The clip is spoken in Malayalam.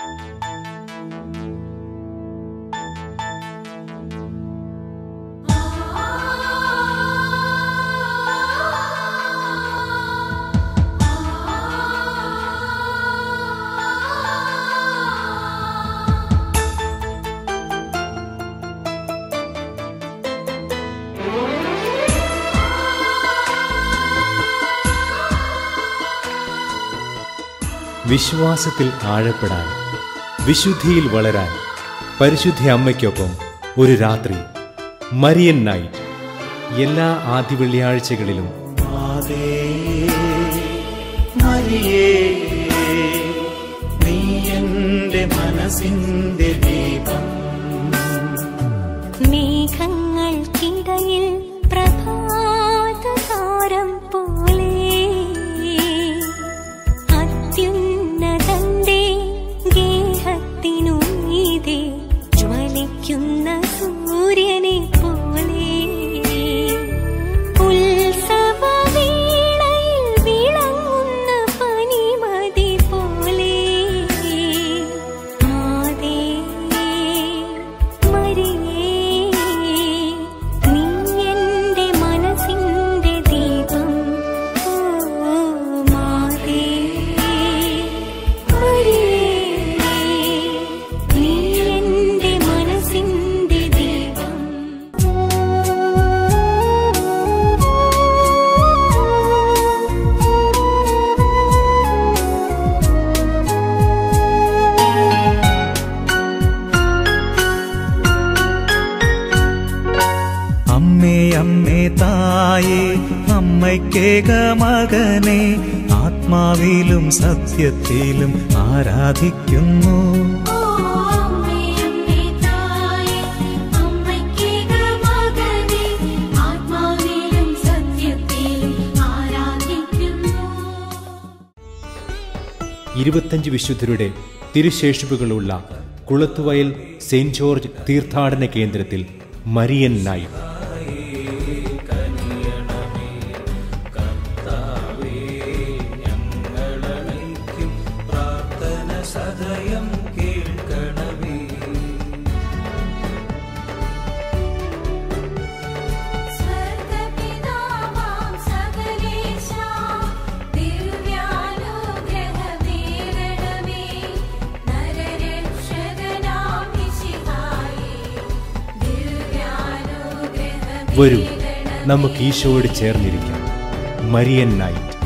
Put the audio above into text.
വിശ്വാസത്തിൽ ആഴപ്പെടാൻ വിശുദ്ധിയിൽ വളരാൻ പരിശുദ്ധ അമ്മയ്ക്കൊപ്പം ഒരു രാത്രി മരിയൻ നൈറ്റ് എല്ലാ ആദ്യ വെള്ളിയാഴ്ചകളിലും മാതേ മരിയേ നീ എൻ്റെ മനസ്സിൻ്റെ ദീപം മേഘങ്ങൾക്കിടയിൽ പ്രഭാതതാരം പോലെ അത്യുന്നതന്റെ ഗേഹത്തിനു മീതെ ജ്വലിക്കുന്ന സൂര്യനെ പോലെ ഉത്സവവേളയിൽ വിളങ്ങുന്ന പനിമതി പോലെ മാതേ മരിയേ നീ എൻ്റെ മനസ്സിൻ്റെ ദീപം ഓ മാതേ മരിയേ നീ എൻ്റെ മനസ്സിൻ്റെ ദീപം അമ്മേ അമ്മേ തായേ അമ്മയ്ക്കേക മകനെ ആത്മാവിലും സത്യത്തിലും ആരാധിക്കുന്നു ഓ അമ്മേ അമ്മേ തായേ അമ്മയ്ക്കേക മകനെ ആത്മാവിലും സത്യത്തിലും ആരാധിക്കുന്നു ഇരുപത്തഞ്ച് വിശുദ്ധരുടെ തിരുശേഷിപ്പുകളുള്ള കുളത്തുവയൽ സെയിന്റ് ജോർജ് തീർത്ഥാടന കേന്ദ്രത്തിൽ മരിയൻ നൈറ്റ് സ്വർഗപിതാവാം സകലേശാ ദിവ്യാനുഗ്രഹമേരണമേ നരരക്ഷകനാം മിശിഹായേ ദിവ്യാനുഗ്രഹമേരണമേ വരൂ നമുക്ക് ഈശോയോട് ചേർന്നിരിക്കാം മരിയൻ നൈറ്റ്